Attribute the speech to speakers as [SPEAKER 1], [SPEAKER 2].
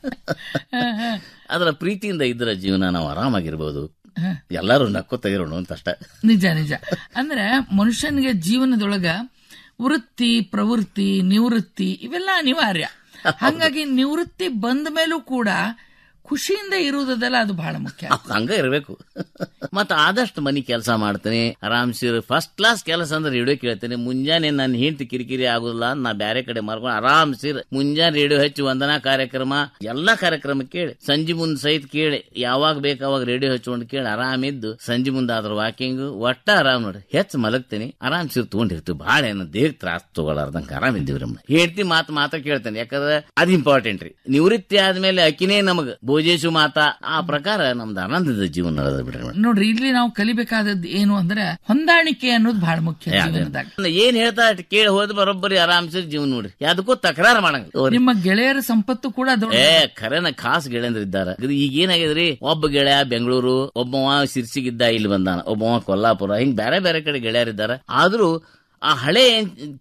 [SPEAKER 1] ಅದರ ಪ್ರೀತಿಯಿಂದ ಇದ್ರ ಜೀವನ ನಾವು ಆರಾಮಾಗಿರ್ಬೋದು ಎಲ್ಲರೂ ನಕ್ಕೋತ ಇರೋಣ ಅಂತ ಅಷ್ಟೇ
[SPEAKER 2] ನಿಜ ನಿಜ ಅಂದ್ರೆ ಮನುಷ್ಯನಿಗೆ ಜೀವನದೊಳಗ ವೃತ್ತಿ ಪ್ರವೃತ್ತಿ ನಿವೃತ್ತಿ ಇವೆಲ್ಲ ಅನಿವಾರ್ಯ ಹಾಗಾಗಿ ನಿವೃತ್ತಿ ಬಂದ ಮೇಲೂ ಕೂಡ ಖುಷಿಯಿಂದ ಇರುವುದಲ್ಲ ಅದು ಬಹಳ ಮುಖ್ಯ
[SPEAKER 1] ಹಂಗ ಇರಬೇಕು ಮತ್ತ ಆದಷ್ಟು ಮನಿ ಕೆಲಸ ಮಾಡ್ತೇನೆ ಆರಾಮ್ಸಿರ್ ಫಸ್ಟ್ ಕ್ಲಾಸ್ ಕೆಲಸ ಅಂದ್ರೆ ರೇಡಿಯೋ ಕೇಳ್ತೇನೆ ಮುಂಜಾನೆ ನನ್ನ ಹೆಂಡತಿ ಕಿರಿಕಿರಿ ಆಗುದಿಲ್ಲ ಅಂತ ನಾ ಬ್ಯಾರೆ ಕಡೆ ಮಾರ್ಕೊಂಡು ಆರಾಮ್ಸಿರ್ ಮುಂಜಾನೆ ರೇಡಿಯೋ ಹಚ್ಚಿ ವಂದನಾ ಕಾರ್ಯಕ್ರಮ ಎಲ್ಲಾ ಕಾರ್ಯಕ್ರಮ ಕೇಳಿ ಸಂಜೆ ಮುಂದ್ ಸಹಿತ ಕೇಳಿ ಯಾವಾಗ ಬೇಕು ಅವಾಗ ರೇಡಿಯೋ ಹಚ್ಕೊಂಡು ಕೇಳಿ ಆರಾಮಿದ್ದು ಸಂಜೆ ಮುಂದೆ ಆದ್ರ ವಾಕಿಂಗ್ ಒಟ್ಟ ಆರಾಮ್ ನೋಡ್ರಿ ಹೆಚ್ಚು ಮಲಗ್ತೇನೆ ಆರಾಮ್ಸಿರ್ ತಗೊಂಡಿರ್ತೀವಿ ಬಹಳ ಏನು ದೇಹ ತ್ರಾಸ ತಗೊಳ್ಳಾರ್ದಂಗ ಆರಾಮಿದ್ದೀವ್ರಿ ನಮ್ಮ ಹೆಂಡತಿ ಮಾತು ಮಾತ್ರ ಕೇಳ್ತೇನೆ ಯಾಕಂದ್ರೆ ಅದು ಇಂಪಾರ್ಟೆಂಟ್ ರೀ ನಿವೃತ್ತಿ ಆದ್ಮೇಲೆ ಅಕ್ಕಿನೇ ನಮಗ ಭೋಜೇಶು ಮಾತಾ ಆ ಪ್ರಕಾರ ನಮ್ದು ಆನಂದದ ಜೀವನ ನಡೆದ ಬಿಡ್ರಿ ಮೇಡಮ್.
[SPEAKER 2] ನೋಡ್ರಿ ಇಲ್ಲಿ ನಾವು ಕಲಿಬೇಕಾದದ್ದು ಏನು ಅಂದ್ರೆ ಹೊಂದಾಣಿಕೆ ಅನ್ನೋದು ಬಹಳ ಮುಖ್ಯ ಜೀವನದಾಗ
[SPEAKER 1] ಏನ್ ಹೇಳ್ತಾ ಅಷ್ಟ್ ಕೇಳಿ ಹೋದ್ ಬರೋಬ್ಬರಿ ಆರಾಮ್ಸಿರ್ ಜೀವನ ನೋಡ್ರಿ ಯಾವ್ದಕ್ಕೂ ತಕರಾರು ಮಾಡಂಗ
[SPEAKER 2] ನಿಮ್ಮ ಗೆಳೆಯರ ಸಂಪತ್ತು ಕೂಡ ದೊಡ್ಡ
[SPEAKER 1] ಏ ಖರೇನ ಖಾಸ್ ಗೆಳೆಯಂದ್ರ ಇದ್ದಾರ ಇದು ಈಗ ಏನಾಗಿದ್ರಿ ಒಬ್ಬ ಗೆಳೆಯ ಬೆಂಗಳೂರು ಒಬ್ಬವ ಸಿರ್ಸಿಗಿದ್ದ ಇಲ್ಲಿ ಬಂದಾನ ಒಬ್ಬವ ಕೊಲ್ಲಾಪುರ ಹಿಂಗ್ ಬೇರೆ ಬೇರೆ ಕಡೆ ಗೆಳೆಯರಿದ್ದಾರ ಆದ್ರೂ ಆ ಹಳೆ